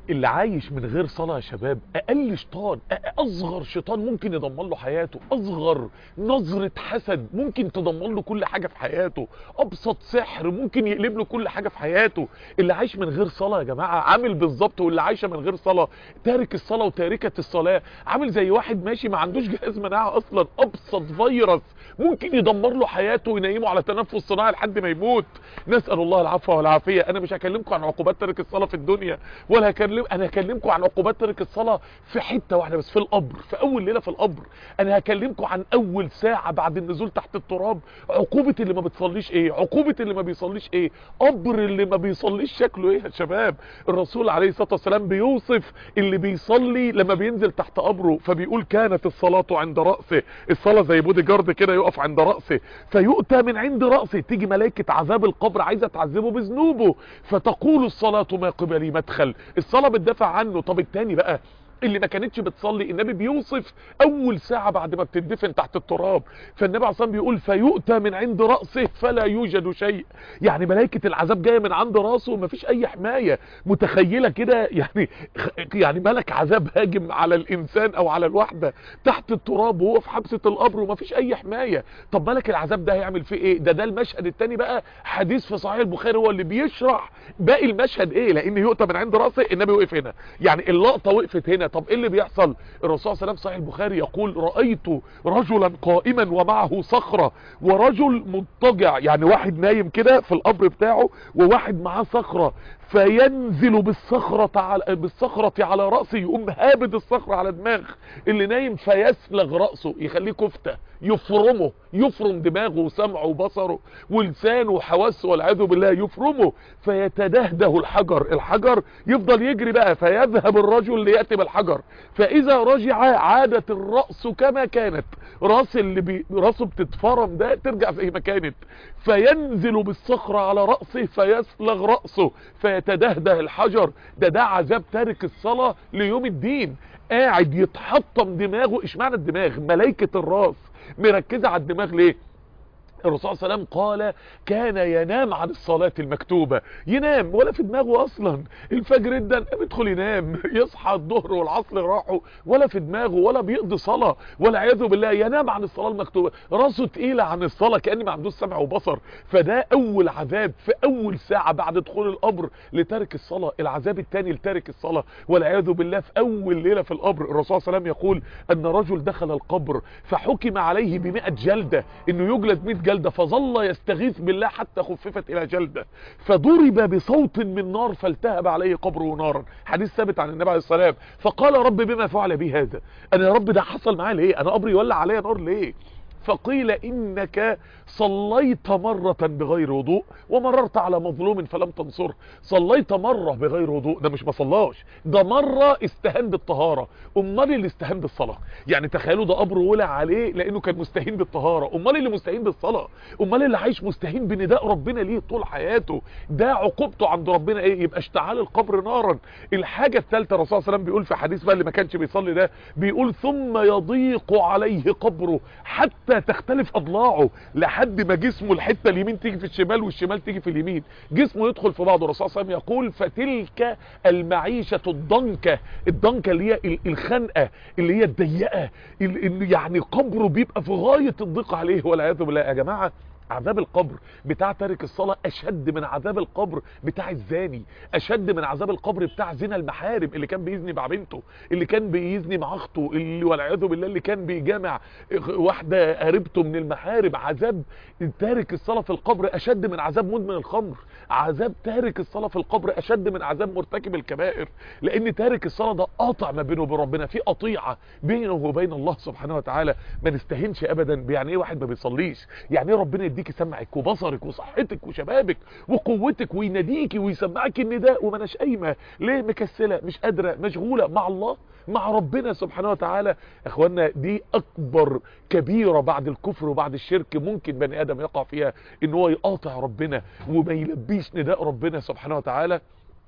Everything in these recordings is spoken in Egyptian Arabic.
اللي عايش من غير صلاة يا شباب اقل شيطان اصغر شيطان ممكن يدمر له حياته اصغر نظرة حسد ممكن تدمر له كل حاجة في حياته ابسط سحر ممكن يقلب له كل حاجة في حياته اللي عايش من غير صلاة يا جماعة عامل بالظبط واللي عايشة من غير صلاة تارك الصلاة وتاركة الصلاة عامل زي واحد ماشي ما عندوش جهاز مناعة اصلا ابسط فيروس ممكن يدمر له حياته وينيمه على تنفس صناعي لحد ما يموت نسأل الله العفو والعافية انا مش هكلمكم عن عقوبات تارك الصلاة في الدنيا ولا هكلم انا هكلمكم عن عقوبات تارك الصلاة في حتة واحدة بس في القبر في اول ليلة في القبر انا هكلمكم عن اول ساعة بعد النزول تحت التراب عقوبة اللي ما بتصليش ايه عقوبة اللي ما بيصليش ايه قبر اللي ما بيصليش شكله ايه يا شباب الرسول عليه الصلاة والسلام بيوصف اللي بيصلي لما بينزل تحت قبره فبيقول كانت الصلاة عند رأسه الصلاة زي بودي جارد كده يقف عند رأسه فيؤتى من عند رأسه تيجي ملائكة عذاب القبر عايزة تعذبه بذنوبه فتقول الصلاة ما قبلي مدخل الصلاة بتدافع عنه طب التاني بقى اللي ما كانتش بتصلي النبي بيوصف اول ساعة بعد ما بتدفن تحت التراب فالنبي عليه بيقول فيؤتى من عند رأسه فلا يوجد شيء يعني ملائكة العذاب جاية من عند راسه ومفيش اي حماية متخيلة كده يعني يعني ملك عذاب هاجم على الانسان او على الواحدة تحت التراب وهو في حبسة القبر ومفيش اي حماية طب ملك العذاب ده هيعمل فيه ايه ده ده المشهد التاني بقى حديث في صحيح البخاري هو اللي بيشرح باقي المشهد ايه لان يؤتى من عند رأسه النبي وقف هنا يعني اللقطة وقفت هنا طب ايه اللي بيحصل الرسول صلى الله عليه وسلم صحيح البخاري يقول رأيت رجلا قائما ومعه صخرة ورجل مضطجع يعني واحد نايم كده في القبر بتاعه وواحد معاه صخرة فينزل بالصخرة على بالصخرة على رأسه يقوم هابد الصخرة على دماغ اللي نايم فيسلغ رأسه يخليه كفتة يفرمه يفرم دماغه وسمعه وبصره ولسانه وحواسه والعياذ بالله يفرمه فيتدهده الحجر الحجر يفضل يجري بقى فيذهب الرجل ليأتي بالحجر فإذا رجع عادت الرأس كما كانت راس اللي بي... راسه بتتفرم ده ترجع زي ما كانت فينزل بالصخرة على رأسه فيسلغ رأسه فيتدهده الحجر ده ده عذاب تارك الصلاة ليوم الدين قاعد يتحطم دماغه اشمعنى الدماغ ملايكة الراس مركزة على الدماغ ليه الرسول صلى الله عليه وسلم قال كان ينام عن الصلاة المكتوبة ينام ولا في دماغه اصلا الفجر جدا بيدخل ينام يصحى الظهر والعصر راحوا ولا في دماغه ولا بيقضي صلاة ولا عياذ بالله ينام عن الصلاة المكتوبة راسه تقيلة عن الصلاة كأن ما عندوش سمع وبصر فده اول عذاب في اول ساعة بعد دخول القبر لترك الصلاة العذاب الثاني لترك الصلاة والعياذ بالله في اول ليلة في القبر الرسول صلى الله عليه وسلم يقول ان رجل دخل القبر فحكم عليه بمئة جلدة انه يجلد 100 جلدة فظل يستغيث بالله حتى خففت الى جلدة فضرب بصوت من نار فالتهب عليه قبره نارا حديث ثابت عن النبي عليه الصلاة والسلام فقال رب بما فعل بي هذا انا يا رب ده حصل معايا ليه انا قبري يولع عليا نار ليه فقيل انك صليت مرة بغير وضوء ومررت على مظلوم فلم تنصره صليت مرة بغير وضوء ده مش ما صلاش ده مرة استهان بالطهارة امال اللي استهان بالصلاة يعني تخيلوا ده قبر ولع عليه لانه كان مستهين بالطهارة امال اللي مستهين بالصلاة امال اللي عايش مستهين بنداء ربنا ليه طول حياته ده عقوبته عند ربنا ايه يبقى اشتعال القبر نارا الحاجة الثالثة الرسول صلى الله عليه وسلم بيقول في حديث بقى اللي ما كانش بيصلي ده بيقول ثم يضيق عليه قبره حتى تختلف اضلاعه لحد ما جسمه الحته اليمين تيجي في الشمال والشمال تيجي في اليمين جسمه يدخل في بعضه الرسول صلى الله عليه وسلم يقول فتلك المعيشه الضنكه الضنكه اللي هي الخنقه اللي هي الضيقه يعني قبره بيبقى في غايه الضيق عليه والعياذ بالله يا جماعه عذاب القبر بتاع تارك الصلاة اشد من عذاب القبر بتاع الزاني اشد من عذاب القبر بتاع زنا المحارم اللي كان بيزني مع بنته اللي كان بيزني مع اخته اللي والعياذ بالله اللي كان بيجامع واحدة قريبته من المحارم عذاب تارك الصلاة في القبر اشد من عذاب مدمن الخمر عذاب تارك الصلاة في القبر اشد من عذاب مرتكب الكبائر لان تارك الصلاة ده قاطع ما بينه وبين ربنا في قطيعة بينه وبين الله سبحانه وتعالى ما نستهنش ابدا بيعني ايه واحد ما بيصليش يعني ايه ربنا يديك سمعك وبصرك وصحتك وشبابك وقوتك ويناديك ويسمعك النداء وما اناش قايمه ليه مكسله مش قادره مشغوله مع الله مع ربنا سبحانه وتعالى اخوانا دي اكبر كبيره بعد الكفر وبعد الشرك ممكن بني ادم يقع فيها ان هو يقاطع ربنا وما يلبيش نداء ربنا سبحانه وتعالى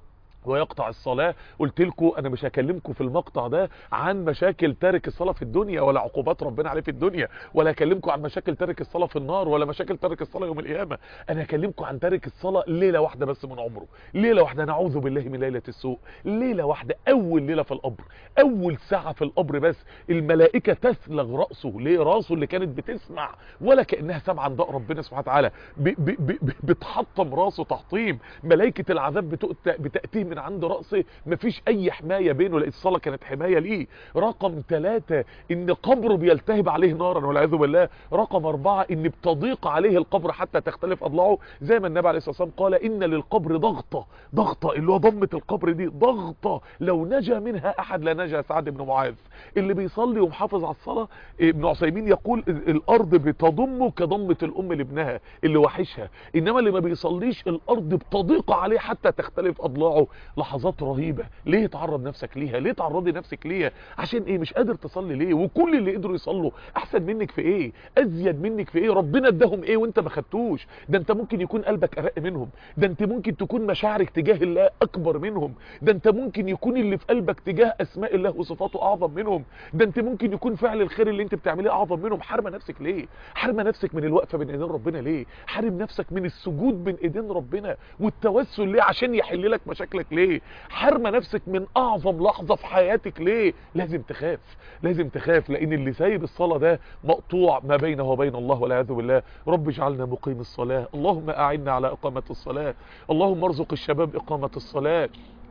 ويقطع الصلاة قلت لكم انا مش هكلمكم في المقطع ده عن مشاكل تارك الصلاة في الدنيا ولا عقوبات ربنا عليه في الدنيا ولا هكلمكم عن مشاكل تارك الصلاة في النار ولا مشاكل تارك الصلاة يوم القيامة انا هكلمكم عن تارك الصلاة ليلة واحدة بس من عمره ليلة واحدة نعوذ بالله من ليلة السوء ليلة واحدة اول ليلة في القبر اول ساعة في القبر بس الملائكة تسلغ رأسه ليه راسه اللي كانت بتسمع ولا كأنها سامعة نداء ربنا سبحانه وتعالى ب- ب- ب- بتحطم راسه تحطيم ملائكة العذاب بتؤت- بتأتيه من عند رأسه مفيش اي حماية بينه لان الصلاة كانت حماية ليه رقم ثلاثة ان قبره بيلتهب عليه نارا والعياذ بالله رقم اربعة ان بتضيق عليه القبر حتى تختلف اضلاعه زي ما النبي عليه الصلاة والسلام قال ان للقبر ضغطة ضغطة اللي هو ضمة القبر دي ضغطة لو نجا منها احد لا نجا سعد بن معاذ اللي بيصلي ومحافظ على الصلاة ابن عثيمين يقول الارض بتضمه كضمة الام لابنها اللي وحشها انما اللي ما بيصليش الارض بتضيق عليه حتى تختلف اضلاعه لحظات رهيبة ليه تعرض نفسك ليها ليه تعرضي نفسك ليها عشان ايه مش قادر تصلي ليه وكل اللي قدروا يصلوا احسن منك في ايه ازيد منك في ايه ربنا اداهم ايه وانت ما خدتوش ده انت ممكن يكون قلبك ارق منهم ده انت ممكن تكون مشاعرك تجاه الله اكبر منهم ده انت ممكن يكون اللي في قلبك تجاه اسماء الله وصفاته اعظم منهم ده انت ممكن يكون فعل الخير اللي انت بتعمليه اعظم منهم حارمه نفسك ليه حارمه نفسك من الوقفه بين ايدين ربنا ليه حارم نفسك من السجود بين ايدين ربنا والتوسل ليه عشان يحل لك مشاكلك ليه حارمه نفسك من اعظم لحظه في حياتك ليه لازم تخاف لازم تخاف لان اللي سايب الصلاه ده مقطوع ما بينه وبين الله والعياذ بالله رب اجعلنا مقيم الصلاه اللهم اعنا على اقامه الصلاه اللهم ارزق الشباب اقامه الصلاه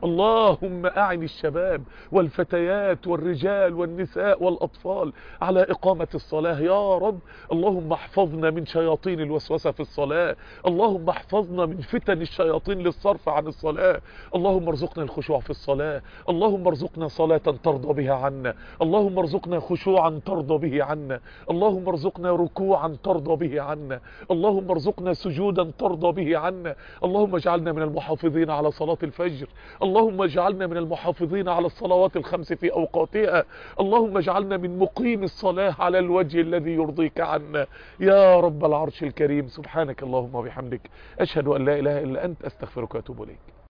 اللهم أعن الشباب والفتيات والرجال والنساء والأطفال على إقامة الصلاة يا رب اللهم احفظنا من شياطين الوسوسة في الصلاة اللهم احفظنا من فتن الشياطين للصرف عن الصلاة اللهم ارزقنا الخشوع في الصلاة اللهم ارزقنا صلاة ترضى بها عنا اللهم ارزقنا خشوعا ترضى به عنا اللهم ارزقنا ركوعا ترضى به عنا اللهم ارزقنا سجودا ترضى به عنا اللهم اجعلنا من المحافظين على صلاة الفجر اللهم اجعلنا من المحافظين على الصلوات الخمس في أوقاتها اللهم اجعلنا من مقيم الصلاة على الوجه الذي يرضيك عنا يا رب العرش الكريم سبحانك اللهم وبحمدك أشهد أن لا إله إلا أنت أستغفرك وأتوب إليك